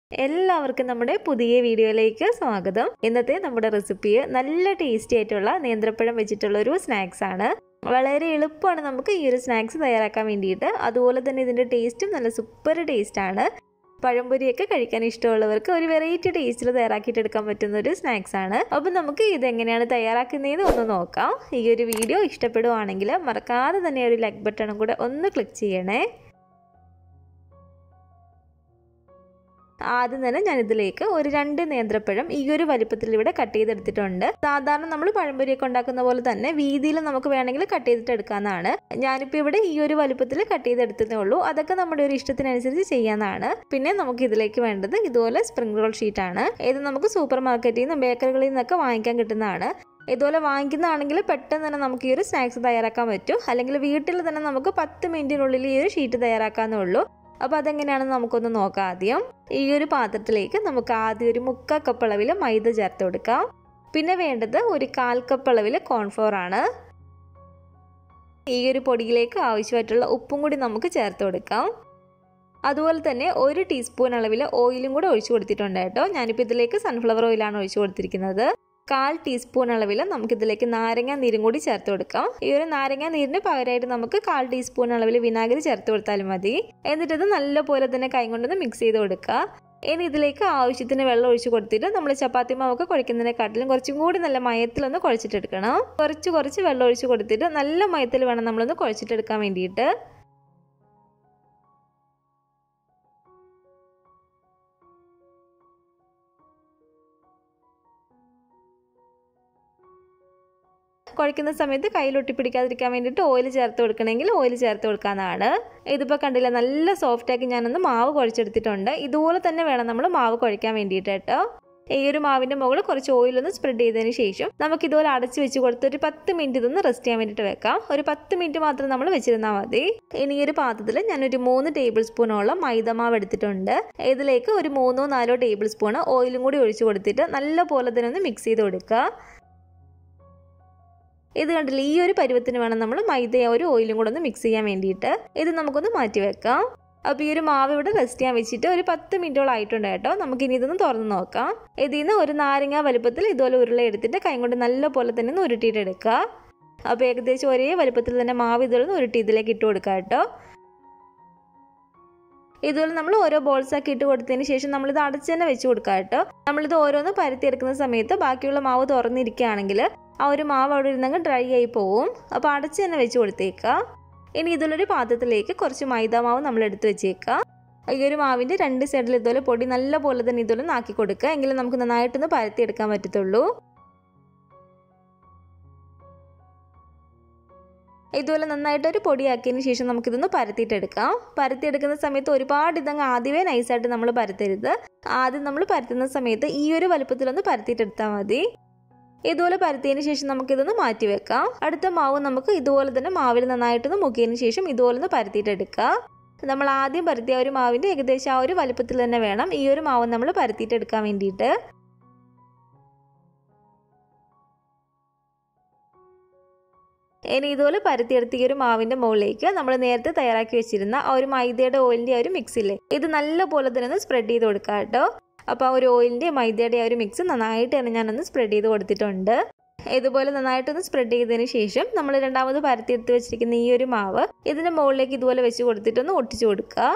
എല്ലാവർക്കും നമ്മുടെ പുതിയ വീഡിയോയിലേക്ക് സ്വാഗതം ഇന്നത്തെ നമ്മുടെ റെസിപ്പി നല്ല ടേസ്റ്റി ആയിട്ടുള്ള നേന്ത്രപ്പഴം വെച്ചിട്ടുള്ള ഒരു സ്നാക്സ് ആണ് വളരെ എളുപ്പമാണ് നമുക്ക് ഈ ഒരു സ്നാക്സ് തയ്യാറാക്കാൻ വേണ്ടിയിട്ട് അതുപോലെ തന്നെ ഇതിൻ്റെ ടേസ്റ്റും നല്ല സൂപ്പർ ടേസ്റ്റ് ആണ് പഴംപൊരിയൊക്കെ കഴിക്കാൻ ഇഷ്ടമുള്ളവർക്ക് ഒരു വെറൈറ്റി ടേസ്റ്റിൽ തയ്യാറാക്കിയിട്ട് എടുക്കാൻ പറ്റുന്ന ഒരു സ്നാക്സ് ആണ് അപ്പം നമുക്ക് ഇതെങ്ങനെയാണ് തയ്യാറാക്കുന്നതെന്ന് ഒന്ന് നോക്കാം ഈ ഒരു വീഡിയോ ഇഷ്ടപ്പെടുവാണെങ്കിൽ മറക്കാതെ തന്നെ ഒരു ലൈക്ക് ബട്ടണും കൂടെ ഒന്ന് ക്ലിക്ക് ചെയ്യണേ ആദ്യം തന്നെ ഞാൻ ഇതിലേക്ക് ഒരു രണ്ട് നേന്ത്രപ്പഴം ഈ ഒരു വലിപ്പത്തിൽ ഇവിടെ കട്ട് ചെയ്തെടുത്തിട്ടുണ്ട് സാധാരണ നമ്മൾ പഴംപൊരിയൊക്കെ ഉണ്ടാക്കുന്ന പോലെ തന്നെ വീതിയിൽ നമുക്ക് വേണമെങ്കിൽ കട്ട് ചെയ്തിട്ട് എടുക്കാവുന്നതാണ് ഞാനിപ്പോൾ ഇവിടെ ഈ ഒരു വലിപ്പത്തിൽ കട്ട് ചെയ്തെടുത്തതേ ഉള്ളൂ അതൊക്കെ നമ്മുടെ ഒരു ഇഷ്ടത്തിനനുസരിച്ച് ചെയ്യാവുന്നതാണ് പിന്നെ നമുക്ക് ഇതിലേക്ക് വേണ്ടത് ഇതുപോലെ സ്പ്രിംഗ് റോൾ ഷീറ്റ് ആണ് ഇത് നമുക്ക് സൂപ്പർ മാർക്കറ്റിൽ നിന്നും ബേക്കറികളിൽ നിന്നൊക്കെ വാങ്ങിക്കാൻ കിട്ടുന്നതാണ് ഇതുപോലെ വാങ്ങിക്കുന്നതാണെങ്കിൽ പെട്ടെന്ന് തന്നെ നമുക്ക് ഈ ഒരു സ്നാക്സ് തയ്യാറാക്കാൻ പറ്റും അല്ലെങ്കിൽ വീട്ടിൽ തന്നെ നമുക്ക് പത്ത് മിനിറ്റിനുള്ളിൽ ഈ ഒരു ഷീറ്റ് തയ്യാറാക്കാന്നേ ഉള്ളൂ അപ്പോൾ അതെങ്ങനെയാണെന്ന് നമുക്കൊന്ന് നോക്കാം ആദ്യം ഈ ഒരു പാത്രത്തിലേക്ക് നമുക്ക് ആദ്യം ഒരു മുക്കാൽ കപ്പ് അളവിൽ മൈദ ചേർത്ത് കൊടുക്കാം പിന്നെ വേണ്ടത് ഒരു കാൽ കപ്പ് അളവിൽ കോൺഫ്ലോർ ആണ് ഈ ഒരു പൊടിയിലേക്ക് ആവശ്യമായിട്ടുള്ള ഉപ്പും കൂടി നമുക്ക് ചേർത്ത് കൊടുക്കാം അതുപോലെ തന്നെ ഒരു ടീസ്പൂൺ അളവിൽ ഓയിലും കൂടെ ഒഴിച്ചു കൊടുത്തിട്ടുണ്ട് കേട്ടോ ഞാനിപ്പോൾ ഇതിലേക്ക് സൺഫ്ലവർ ഓയിലാണ് ഒഴിച്ചു കൊടുത്തിരിക്കുന്നത് കാൽ ടീസ്പൂൺ അളവിൽ നമുക്കിതിലേക്ക് നാരങ്ങ നീരും കൂടി ചേർത്ത് കൊടുക്കാം ഈ ഒരു നാരങ്ങ നീരിന് പകരമായിട്ട് നമുക്ക് കാൽ ടീസ്പൂൺ അളവിൽ വിനാഗിരി ചേർത്ത് കൊടുത്താലും മതി എന്നിട്ട് ഇത് നല്ലപോലെ തന്നെ കൈ കൊണ്ടൊന്ന് മിക്സ് ചെയ്ത് കൊടുക്കുക ഇനി ഇതിലേക്ക് ആവശ്യത്തിന് വെള്ളം ഒഴിച്ച് കൊടുത്തിട്ട് നമ്മൾ ചപ്പാത്തി മാവൊക്കെ കുഴക്കുന്നതിനെക്കാട്ടിലും കുറച്ചും കൂടി നല്ല മയത്തിലൊന്ന് കുഴച്ചിട്ടെടുക്കണം കുറച്ച് കുറച്ച് വെള്ളം ഒഴിച്ച് കൊടുത്തിട്ട് നല്ല മയത്തിൽ വേണം നമ്മളൊന്ന് കുഴച്ചിട്ടെടുക്കാൻ വേണ്ടിയിട്ട് കുഴക്കുന്ന സമയത്ത് കയ്യിൽ ഒട്ടിപ്പിടിക്കാതിരിക്കാൻ വേണ്ടിയിട്ട് ഓയിൽ ചേർത്ത് കൊടുക്കണമെങ്കിൽ ഓയിൽ ചേർത്ത് കൊടുക്കാനാണ് ഇതിപ്പോൾ കണ്ടില്ല നല്ല സോഫ്റ്റാക്കി ഞാനൊന്ന് മാവ് കുഴച്ചെടുത്തിട്ടുണ്ട് ഇതുപോലെ തന്നെ വേണം നമ്മൾ മാവ് കുഴക്കാൻ വേണ്ടിയിട്ട് കേട്ടോ ഈ ഒരു മാവിൻ്റെ മുകളിൽ കുറച്ച് ഓയിലൊന്ന് സ്പ്രെഡ് ചെയ്തതിന് ശേഷം നമുക്ക് ഇതുപോലെ അടച്ച് വെച്ച് കൊടുത്ത് ഒരു പത്ത് മിനിറ്റ് ഇതൊന്ന് റെസ്റ്റ് ചെയ്യാൻ വേണ്ടിയിട്ട് വെക്കാം ഒരു പത്ത് മിനിറ്റ് മാത്രം നമ്മൾ വെച്ചിരുന്നാൽ മതി ഇനി ഈ ഒരു പാത്രത്തിൽ ഞാനൊരു മൂന്ന് ടേബിൾ സ്പൂണോളം മൈദമാവ് എടുത്തിട്ടുണ്ട് ഇതിലേക്ക് ഒരു മൂന്നോ നാലോ ടേബിൾ സ്പൂൺ ഓയിലും കൂടി ഒഴിച്ചു കൊടുത്തിട്ട് നല്ല പോലെ തന്നെ ഒന്ന് മിക്സ് ചെയ്ത് കൊടുക്കുക ഇത് കണ്ടില്ല ഈ ഒരു പരുവത്തിന് വേണം നമ്മൾ മൈദയും ഒരു ഓയിലും കൂടെ ഒന്ന് മിക്സ് ചെയ്യാൻ വേണ്ടിയിട്ട് ഇത് നമുക്കൊന്ന് മാറ്റി വെക്കാം അപ്പോൾ ഈ ഒരു മാവ് ഇവിടെ റെസ്റ്റ് ചെയ്യാൻ വെച്ചിട്ട് ഒരു പത്ത് മിനിറ്റോളം ആയിട്ടുണ്ട് കേട്ടോ നമുക്ക് ഇനി ഇതൊന്ന് തുറന്ന് നോക്കാം ഇതിൽ നിന്ന് ഒരു നാരങ്ങ വലുപ്പത്തിൽ ഇതുപോലെ ഉരുള എടുത്തിട്ട് കൈ കൊണ്ട് നല്ല പോലെ തന്നെ ഒന്ന് ഉരുട്ടിയിട്ട് എടുക്കുക അപ്പോൾ ഏകദേശം ഒരേ വലുപ്പത്തിൽ തന്നെ മാവ് ഇതുപോലെ ഉരുട്ടി ഇതിലേക്ക് ഇട്ട് കൊടുക്കുക കേട്ടോ ഇതുപോലെ നമ്മൾ ഓരോ ബോൾസ് ആക്കി ഇട്ട് കൊടുത്തതിന് ശേഷം നമ്മളിത് അടച്ച് തന്നെ വെച്ച് കൊടുക്കുക കേട്ടോ നമ്മളിത് ഓരോന്ന് പരത്തിയെടുക്കുന്ന സമയത്ത് ബാക്കിയുള്ള മാവ് തുറന്നിരിക്കുകയാണെങ്കിൽ ആ ഒരു മാവ് അവിടെ ഇരുന്നങ്ങ് ഡ്രൈ ആയി പോവും അപ്പോൾ അടച്ച് തന്നെ വെച്ച് കൊടുത്തേക്കുക ഇനി ഇതിലൊരു പാത്രത്തിലേക്ക് കുറച്ച് മൈദ മാവ് നമ്മൾ എടുത്ത് വെച്ചേക്കുക ഈ ഒരു മാവിൻ്റെ രണ്ട് സൈഡിൽ ഇതുപോലെ പൊടി നല്ല പോലെ തന്നെ ഇതുപോലെ നാക്കി കൊടുക്കുക എങ്കിലും നമുക്ക് നന്നായിട്ടൊന്ന് പരത്തിയെടുക്കാൻ പറ്റത്തുള്ളൂ ഇതുപോലെ നന്നായിട്ട് ഒരു പൊടിയാക്കിയതിന് ശേഷം നമുക്കിതൊന്ന് പരത്തിയിട്ടെടുക്കാം പരത്തിയെടുക്കുന്ന സമയത്ത് ഒരുപാട് ഇതങ്ങ് ആദ്യമേ നൈസായിട്ട് നമ്മൾ പരത്തരുത് ആദ്യം നമ്മൾ പരത്തുന്ന സമയത്ത് ഈ ഒരു വലുപ്പത്തിലൊന്ന് പരത്തിയിട്ടെടുത്താൽ മതി ഇതുപോലെ പരത്തിയതിന് ശേഷം നമുക്കിതൊന്ന് മാറ്റി വെക്കാം അടുത്ത മാവ് നമുക്ക് ഇതുപോലെ തന്നെ മാവിൽ നന്നായിട്ടൊന്ന് മുക്കിയതിന് ശേഷം ഇതുപോലെ ഒന്ന് പരത്തിയിട്ടെടുക്കുക നമ്മൾ ആദ്യം പരത്തിയ ഒരു മാവിൻ്റെ ഏകദേശം ആ ഒരു വലുപ്പത്തിൽ തന്നെ വേണം ഈ ഒരു മാവ് നമ്മൾ പരത്തിയിട്ടെടുക്കാൻ വേണ്ടിയിട്ട് ഇനി ഇതുപോലെ പരത്തിയെടുത്ത ഈ ഒരു മാവിന്റെ മുകളിലേക്ക് നമ്മൾ നേരത്തെ തയ്യാറാക്കി വെച്ചിരുന്ന ആ ഒരു മൈദയുടെ ഓയിലിന്റെ ആ ഒരു മിക്സില്ലേ ഇത് നല്ല പോലെ തന്നെ ഒന്ന് സ്പ്രെഡ് ചെയ്ത് കൊടുക്കുക കേട്ടോ അപ്പോൾ ആ ഒരു ഓയിലിൻ്റെ മൈദയുടെ ആ ഒരു മിക്സ് നന്നായിട്ട് തന്നെ ഞാനൊന്ന് സ്പ്രെഡ് ചെയ്ത് കൊടുത്തിട്ടുണ്ട് ഇതുപോലെ നന്നായിട്ടൊന്ന് സ്പ്രെഡ് ചെയ്തതിന് ശേഷം നമ്മൾ രണ്ടാമത് പരത്തിയെടുത്ത് വെച്ചിരിക്കുന്ന ഈ ഒരു മാവ് ഇതിൻ്റെ മുകളിലേക്ക് ഇതുപോലെ വെച്ച് കൊടുത്തിട്ടൊന്ന് ഒട്ടിച്ചു കൊടുക്കുക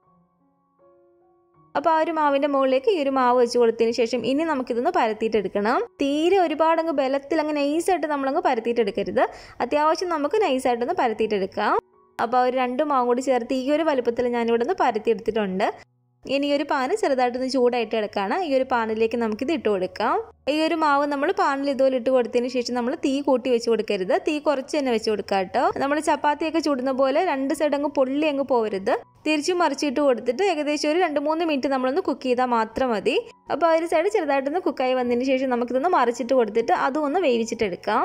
അപ്പോൾ ആ ഒരു മാവിൻ്റെ മുകളിലേക്ക് ഈ ഒരു മാവ് വെച്ച് കൊടുത്തതിന് ശേഷം ഇനി നമുക്കിതൊന്ന് പരത്തിയിട്ടെടുക്കണം തീരെ ഒരുപാട് അങ്ങ് ബലത്തിൽ അങ്ങ് നൈസായിട്ട് നമ്മളങ്ങ് പരത്തിയിട്ടെടുക്കരുത് അത്യാവശ്യം നമുക്ക് നൈസായിട്ടൊന്ന് പരത്തിയിട്ടെടുക്കാം അപ്പോൾ ആ ഒരു രണ്ട് മാവും കൂടി ചേർത്ത് ഈ ഒരു വലുപ്പത്തിൽ ഞാനിവിടെ നിന്ന് പരത്തിയെടുത്തിട്ടുണ്ട് ഇനി ഈ ഒരു പാന് ചെറുതായിട്ടൊന്ന് ചൂടായിട്ട് എടുക്കാണ് ഈ ഒരു പാനിലേക്ക് നമുക്കിത് ഇട്ട് കൊടുക്കാം ഈ ഒരു മാവ് നമ്മൾ പാനിൽ ഇതുപോലെ ഇട്ട് കൊടുത്തതിന് ശേഷം നമ്മൾ തീ കൂട്ടി വെച്ച് കൊടുക്കരുത് തീ കുറച്ച് തന്നെ വെച്ച് കൊടുക്കുക കേട്ടോ നമ്മൾ ചപ്പാത്തിയൊക്കെ ചുടുന്ന പോലെ രണ്ട് സൈഡ് അങ്ങ് പൊള്ളി അങ്ങ് പോകരുത് തിരിച്ചു മറിച്ചിട്ട് കൊടുത്തിട്ട് ഏകദേശം ഒരു രണ്ട് മൂന്ന് മിനിറ്റ് നമ്മളൊന്ന് കുക്ക് ചെയ്താൽ മാത്രം മതി അപ്പോൾ ആ ഒരു സൈഡ് ചെറുതായിട്ടൊന്ന് കുക്കായി വന്നതിന് ശേഷം നമുക്കിതൊന്ന് മറിച്ചിട്ട് കൊടുത്തിട്ട് അതും ഒന്ന് വേവിച്ചിട്ടെടുക്കാം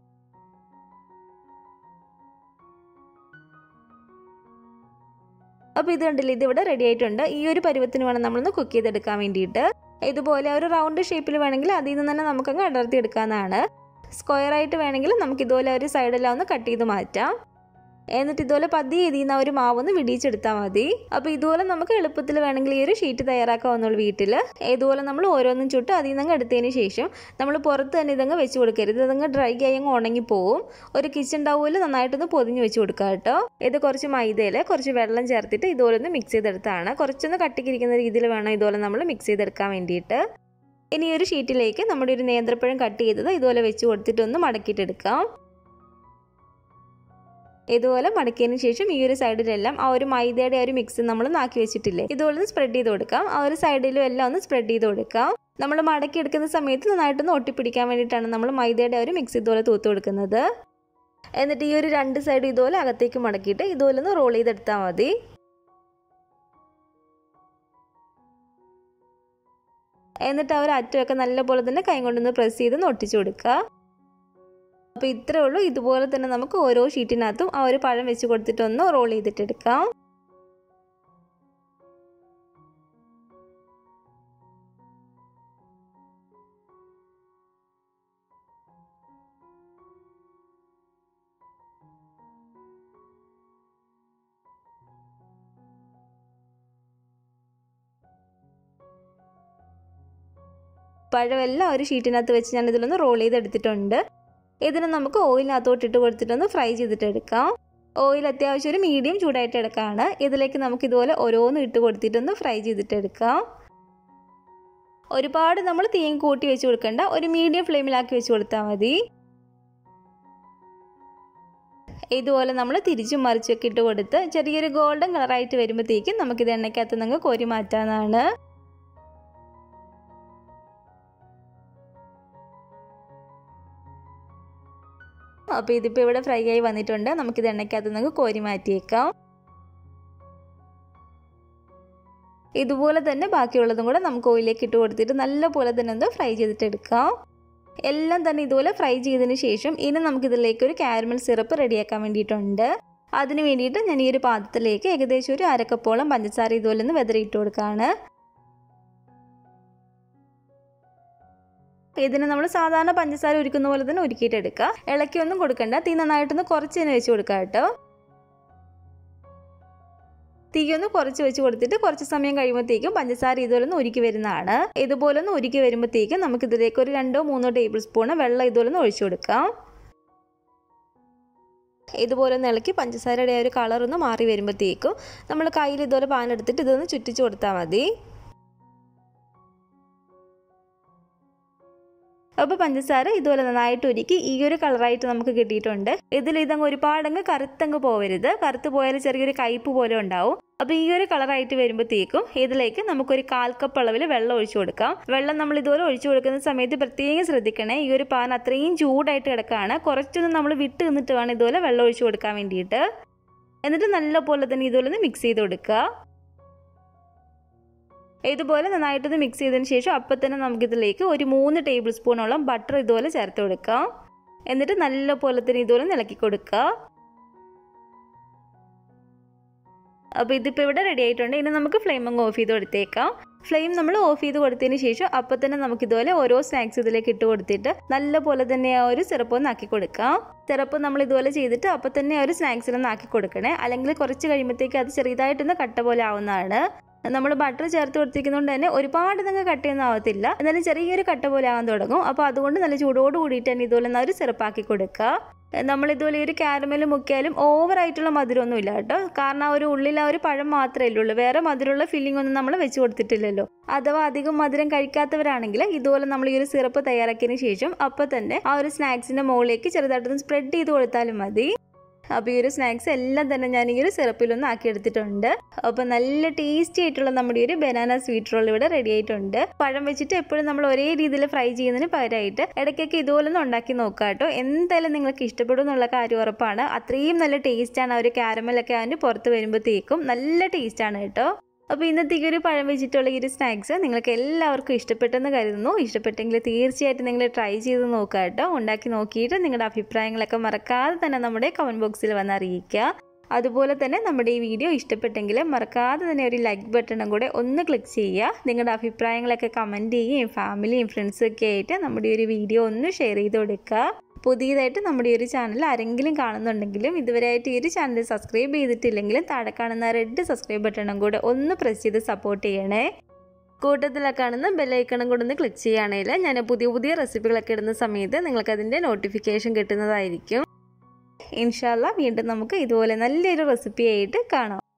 അപ്പോൾ ഇത് കണ്ടില്ലേ ഇത് ഇവിടെ റെഡി ആയിട്ടുണ്ട് ഈ ഒരു പരുവത്തിന് വേണം നമ്മളൊന്ന് കുക്ക് ചെയ്തെടുക്കാൻ വേണ്ടിയിട്ട് ഇതുപോലെ ഒരു റൗണ്ട് ഷേപ്പിൽ വേണമെങ്കിൽ അതിൽ നിന്ന് തന്നെ നമുക്കങ്ങ് അടർത്തി എടുക്കാവുന്നതാണ് സ്ക്വയർ ആയിട്ട് വേണമെങ്കിൽ നമുക്ക് ഇതുപോലെ ഒരു സൈഡെല്ലാം ഒന്ന് കട്ട് ചെയ്ത് മാറ്റാം എന്നിട്ട് ഇതുപോലെ പതിയെ ഇതിൽ നിന്ന് ഒരു മാവൊന്ന് വിടിയിച്ചെടുത്താൽ മതി അപ്പോൾ ഇതുപോലെ നമുക്ക് എളുപ്പത്തിൽ വേണമെങ്കിൽ ഈ ഒരു ഷീറ്റ് തയ്യാറാക്കാവുന്നുള്ളൂ വീട്ടിൽ ഇതുപോലെ നമ്മൾ ഓരോന്നും ചുട്ട് അതിൽ നിന്ന് എടുത്തതിന് ശേഷം നമ്മൾ പുറത്ത് തന്നെ ഇതങ്ങ് വെച്ച് കൊടുക്കരുത് ഇതങ്ങ് ഡ്രൈ ആയി അങ്ങ് ഉണങ്ങി പോവും ഒരു കിച്ചൺ ടവലിൽ നന്നായിട്ടൊന്ന് പൊതിഞ്ഞ് വെച്ച് കൊടുക്കുക കേട്ടോ ഇത് കുറച്ച് മൈദയിൽ കുറച്ച് വെള്ളം ചേർത്തിട്ട് ഇതുപോലെ ഒന്ന് മിക്സ് ചെയ്തെടുത്താണ് കുറച്ചൊന്ന് കട്ടിക്കിരിക്കുന്ന രീതിയിൽ വേണം ഇതുപോലെ നമ്മൾ മിക്സ് ചെയ്തെടുക്കാൻ വേണ്ടിയിട്ട് ഇനി ഒരു ഷീറ്റിലേക്ക് നമ്മുടെ ഒരു നേന്ത്രപ്പഴം കട്ട് ചെയ്തത് ഇതുപോലെ വെച്ച് കൊടുത്തിട്ട് ഒന്ന് മടക്കിയിട്ടെടുക്കാം ഇതുപോലെ മടക്കിയതിന് ശേഷം ഈ ഒരു സൈഡിലെല്ലാം ആ ഒരു മൈദയുടെ ആ ഒരു മിക്സ് നമ്മൾ നാക്കി വെച്ചിട്ടില്ലേ ഇതുപോലെ ഒന്ന് സ്പ്രെഡ് ചെയ്ത് കൊടുക്കാം ആ ഒരു സൈഡിലും എല്ലാം ഒന്ന് സ്പ്രെഡ് ചെയ്ത് കൊടുക്കാം നമ്മൾ മടക്കി എടുക്കുന്ന സമയത്ത് നന്നായിട്ടൊന്ന് ഒട്ടിപ്പിടിക്കാൻ വേണ്ടിയിട്ടാണ് നമ്മൾ മൈദയുടെ ആ ഒരു മിക്സ് ഇതുപോലെ തൂത്ത് കൊടുക്കുന്നത് എന്നിട്ട് ഈ ഒരു രണ്ട് സൈഡ് ഇതുപോലെ അകത്തേക്ക് മടക്കിയിട്ട് ഇതുപോലെ ഒന്ന് റോൾ ചെയ്തെടുത്താൽ മതി എന്നിട്ട് ആ ഒരു അറ്റമൊക്കെ നല്ലപോലെ തന്നെ കൈ കൊണ്ടൊന്ന് പ്രസ് ചെയ്ത് ഒട്ടിച്ചു കൊടുക്കുക അപ്പോൾ ഇത്രേ ഉള്ളൂ ഇതുപോലെ തന്നെ നമുക്ക് ഓരോ ഷീറ്റിനകത്തും ആ ഒരു പഴം വെച്ച് കൊടുത്തിട്ടൊന്ന് റോൾ ചെയ്തിട്ടെടുക്കാം പഴമെല്ലാം ഒരു ഷീറ്റിനകത്ത് വെച്ച് ഞാൻ ഇതിലൊന്ന് റോൾ ചെയ്തെടുത്തിട്ടുണ്ട് ഇതിന് നമുക്ക് ഓയിലിനകത്തോട്ട് ഇട്ട് കൊടുത്തിട്ടൊന്ന് ഫ്രൈ ചെയ്തിട്ടെടുക്കാം ഓയിൽ അത്യാവശ്യം ഒരു മീഡിയം ചൂടായിട്ട് എടുക്കാണ് ഇതിലേക്ക് നമുക്ക് ഇതുപോലെ ഓരോന്നും ഇട്ട് കൊടുത്തിട്ടൊന്ന് ഫ്രൈ ചെയ്തിട്ടെടുക്കാം ഒരുപാട് നമ്മൾ തീയും കൂട്ടി വെച്ച് കൊടുക്കണ്ട ഒരു മീഡിയം ഫ്ലെയിമിലാക്കി വെച്ച് കൊടുത്താൽ മതി ഇതുപോലെ നമ്മൾ തിരിച്ചും മറിച്ചൊക്കെ ഇട്ട് കൊടുത്ത് ചെറിയൊരു ഗോൾഡൻ കളറായിട്ട് വരുമ്പോഴത്തേക്കും നമുക്കിത് എണ്ണയ്ക്കകത്ത് നിന്ന് കോരി മാറ്റാവുന്നതാണ് അപ്പോൾ ഇതിപ്പോൾ ഇവിടെ ഫ്രൈ ആയി വന്നിട്ടുണ്ട് നമുക്കിത് എണ്ണയ്ക്കകത്ത് നിന്ന് കോരി മാറ്റിയേക്കാം ഇതുപോലെ തന്നെ ബാക്കിയുള്ളതും കൂടെ നമുക്ക് ഓയിലേക്ക് ഇട്ട് കൊടുത്തിട്ട് നല്ലപോലെ തന്നെ ഒന്ന് ഫ്രൈ ചെയ്തിട്ടെടുക്കാം എല്ലാം തന്നെ ഇതുപോലെ ഫ്രൈ ചെയ്തതിന് ശേഷം ഇനി നമുക്കിതിലേക്ക് ഒരു കാരമൽ സിറപ്പ് റെഡിയാക്കാൻ വേണ്ടിയിട്ടുണ്ട് അതിന് വേണ്ടിയിട്ട് ഞാൻ ഈ ഒരു പാത്രത്തിലേക്ക് ഏകദേശം ഒരു അരക്കപ്പോളം പഞ്ചസാര ഇതുപോലെ ഒന്ന് വെതറിയിട്ട് കൊടുക്കുകയാണ് ഇതിന് നമ്മൾ സാധാരണ പഞ്ചസാര ഉരുക്കുന്ന പോലെ തന്നെ ഉരുക്കിയിട്ടെടുക്കുക ഇളക്കി ഒന്നും കൊടുക്കണ്ട തീ നന്നായിട്ടൊന്ന് കുറച്ച് തന്നെ വെച്ച് കൊടുക്കുക കേട്ടോ തീ ഒന്ന് കുറച്ച് വെച്ച് കൊടുത്തിട്ട് കുറച്ച് സമയം കഴിയുമ്പോഴത്തേക്കും പഞ്ചസാര ഇതുപോലെ ഒന്ന് ഉരുക്കി വരുന്നതാണ് ഇതുപോലെ ഒന്ന് ഉരുക്കി വരുമ്പോഴത്തേക്കും നമുക്ക് ഇതിലേക്ക് ഒരു രണ്ടോ മൂന്നോ ടേബിൾ സ്പൂൺ വെള്ളം ഇതുപോലെ ഒന്ന് ഒഴിച്ചു കൊടുക്കാം ഇതുപോലെ ഒന്ന് ഇളക്കി പഞ്ചസാരയുടെ ആ ഒരു കളർ ഒന്ന് മാറി വരുമ്പോഴത്തേക്കും നമ്മൾ കയ്യിൽ ഇതുപോലെ പാനെടുത്തിട്ട് ഇതൊന്ന് ചുറ്റിച്ച് കൊടുത്താൽ മതി അപ്പോൾ പഞ്ചസാര ഇതുപോലെ നന്നായിട്ട് ഒരുക്കി ഈ ഒരു കളറായിട്ട് നമുക്ക് കിട്ടിയിട്ടുണ്ട് ഇതിൽ ഇതങ്ങ് ഒരുപാടങ്ങ് കറുത്തങ്ങ് പോവരുത് കറുത്ത് പോയാൽ ചെറിയൊരു കയ്പ് പോലെ ഉണ്ടാവും അപ്പോൾ ഈ ഒരു കളറായിട്ട് വരുമ്പോഴത്തേക്കും ഇതിലേക്ക് നമുക്കൊരു കാൽ കപ്പ് അളവിൽ വെള്ളം ഒഴിച്ചു കൊടുക്കാം വെള്ളം നമ്മൾ ഇതുപോലെ ഒഴിച്ചു കൊടുക്കുന്ന സമയത്ത് പ്രത്യേകം ശ്രദ്ധിക്കണേ ഈ ഒരു പാൻ അത്രയും ചൂടായിട്ട് കിടക്കുകയാണ് കുറച്ചൊന്ന് നമ്മൾ വിട്ട് നിന്നിട്ട് വേണം ഇതുപോലെ വെള്ളം ഒഴിച്ചു കൊടുക്കാൻ വേണ്ടിയിട്ട് എന്നിട്ട് നല്ലപോലെ തന്നെ ഇതുപോലെ ഒന്ന് മിക്സ് ചെയ്ത് കൊടുക്കുക ഇതുപോലെ നന്നായിട്ടൊന്ന് മിക്സ് ചെയ്തതിന് ശേഷം അപ്പം തന്നെ നമുക്കിതിലേക്ക് ഒരു മൂന്ന് ടേബിൾ സ്പൂണോളം ബട്ടർ ഇതുപോലെ ചേർത്ത് കൊടുക്കാം എന്നിട്ട് നല്ലപോലെ തന്നെ ഇതുപോലെ ഇളക്കി കൊടുക്കുക അപ്പോൾ ഇതിപ്പോൾ ഇവിടെ റെഡി ആയിട്ടുണ്ട് ഇനി നമുക്ക് ഫ്ലെയിം അങ്ങ് ഓഫ് ചെയ്ത് കൊടുത്തേക്കാം ഫ്ലെയിം നമ്മൾ ഓഫ് ചെയ്ത് കൊടുത്തതിന് ശേഷം അപ്പം തന്നെ നമുക്ക് ഇതുപോലെ ഓരോ സ്നാക്സ് ഇതിലേക്ക് ഇട്ട് കൊടുത്തിട്ട് നല്ല പോലെ തന്നെ ആ ഒരു സിറപ്പ് ഒന്ന് ആക്കി കൊടുക്കാം സിറപ്പ് നമ്മൾ ഇതുപോലെ ചെയ്തിട്ട് അപ്പം തന്നെ ആ ഒരു സ്നാക്സിലൊന്ന് ആക്കി കൊടുക്കണേ അല്ലെങ്കിൽ കുറച്ച് കഴിയുമ്പോഴത്തേക്ക് അത് ചെറിയതായിട്ടൊന്ന് കട്ട പോലെ ആവുന്നതാണ് നമ്മൾ ബട്ടർ ചേർത്ത് കൊടുത്തിരിക്കുന്നതുകൊണ്ട് തന്നെ ഒരുപാട് നിങ്ങൾ കട്ടയൊന്നും ആവത്തില്ല എന്നാലും ചെറിയൊരു കട്ട പോലെ ആകാൻ തുടങ്ങും അപ്പോൾ അതുകൊണ്ട് നല്ല ചൂടോട് കൂടിയിട്ട് തന്നെ ഇതുപോലെ ഒരു സിറപ്പാക്കി കൊടുക്കുക നമ്മൾ ഇതുപോലെ ഒരു കാരമൽ മുക്കിയാലും ഓവറായിട്ടുള്ള മധുരമൊന്നും ഇല്ല കേട്ടോ കാരണം ആ ഒരു ഉള്ളിൽ ആ ഒരു പഴം മാത്രമേ ഉള്ളൂ വേറെ മധുരമുള്ള ഫില്ലിംഗ് ഒന്നും നമ്മൾ വെച്ച് കൊടുത്തിട്ടില്ലല്ലോ അഥവാ അധികം മധുരം കഴിക്കാത്തവരാണെങ്കിൽ ഇതുപോലെ നമ്മൾ ഈ ഒരു സിറപ്പ് തയ്യാറാക്കിയതിന് ശേഷം അപ്പോൾ തന്നെ ആ ഒരു സ്നാക്സിന്റെ മുകളിലേക്ക് ചെറുതായിട്ടൊന്ന് സ്പ്രെഡ് ചെയ്ത് കൊടുത്താലും മതി അപ്പോൾ ഈ ഒരു സ്നാക്സ് എല്ലാം തന്നെ ഞാൻ ഈ ഒരു സിറപ്പിലൊന്ന് ആക്കി എടുത്തിട്ടുണ്ട് അപ്പോൾ നല്ല ടേസ്റ്റി ആയിട്ടുള്ള നമ്മുടെ ഒരു ബനാന സ്വീറ്റ് റോൾ ഇവിടെ റെഡി ആയിട്ടുണ്ട് പഴം വെച്ചിട്ട് എപ്പോഴും നമ്മൾ ഒരേ രീതിയിൽ ഫ്രൈ ചെയ്യുന്നതിന് പകരമായിട്ട് ഇടയ്ക്കൊക്കെ ഇതുപോലെ ഒന്ന് ഉണ്ടാക്കി നോക്കുക കേട്ടോ എന്തായാലും നിങ്ങൾക്ക് ഇഷ്ടപ്പെടും എന്നുള്ള കാര്യം ഉറപ്പാണ് അത്രയും നല്ല ടേസ്റ്റാണ് ആ ഒരു കാരമലൊക്കെ അതിന് പുറത്ത് വരുമ്പോഴത്തേക്കും നല്ല ടേസ്റ്റാണ് കേട്ടോ അപ്പോൾ ഇന്നത്തെ ഈ ഒരു പഴം വെച്ചിട്ടുള്ള ഈ ഒരു സ്നാക്സ് നിങ്ങൾക്ക് എല്ലാവർക്കും ഇഷ്ടപ്പെട്ടെന്ന് കരുതുന്നു ഇഷ്ടപ്പെട്ടെങ്കിൽ തീർച്ചയായിട്ടും നിങ്ങൾ ട്രൈ ചെയ്ത് നോക്കുക കേട്ടോ ഉണ്ടാക്കി നോക്കിയിട്ട് നിങ്ങളുടെ അഭിപ്രായങ്ങളൊക്കെ മറക്കാതെ തന്നെ നമ്മുടെ കമൻറ്റ് ബോക്സിൽ വന്ന് അറിയിക്കുക അതുപോലെ തന്നെ നമ്മുടെ ഈ വീഡിയോ ഇഷ്ടപ്പെട്ടെങ്കിൽ മറക്കാതെ തന്നെ ഒരു ലൈക്ക് ബട്ടണും കൂടെ ഒന്ന് ക്ലിക്ക് ചെയ്യുക നിങ്ങളുടെ അഭിപ്രായങ്ങളൊക്കെ കമൻറ്റ് ചെയ്യുകയും ഫാമിലിയും ഫ്രണ്ട്സും ഒക്കെ ആയിട്ട് നമ്മുടെ ഒരു വീഡിയോ ഒന്ന് ഷെയർ ചെയ്ത് കൊടുക്കുക പുതിയതായിട്ട് നമ്മുടെ ഈ ഒരു ചാനൽ ആരെങ്കിലും കാണുന്നുണ്ടെങ്കിലും ഇതുവരെയായിട്ട് ഈ ഒരു ചാനൽ സബ്സ്ക്രൈബ് ചെയ്തിട്ടില്ലെങ്കിലും താഴെ കാണുന്ന റെഡ് സബ്സ്ക്രൈബ് ബട്ടണും കൂടെ ഒന്ന് പ്രസ് ചെയ്ത് സപ്പോർട്ട് ചെയ്യണേ കൂട്ടത്തിലൊക്കെ കാണുന്ന ബെല്ലൈക്കണും കൂടെ ഒന്ന് ക്ലിക്ക് ചെയ്യുകയാണെങ്കിൽ ഞാൻ പുതിയ പുതിയ റെസിപ്പികളൊക്കെ ഇടുന്ന സമയത്ത് നിങ്ങൾക്കതിൻ്റെ നോട്ടിഫിക്കേഷൻ കിട്ടുന്നതായിരിക്കും ഇൻഷാല്ല വീണ്ടും നമുക്ക് ഇതുപോലെ നല്ലൊരു റെസിപ്പി ആയിട്ട് കാണാം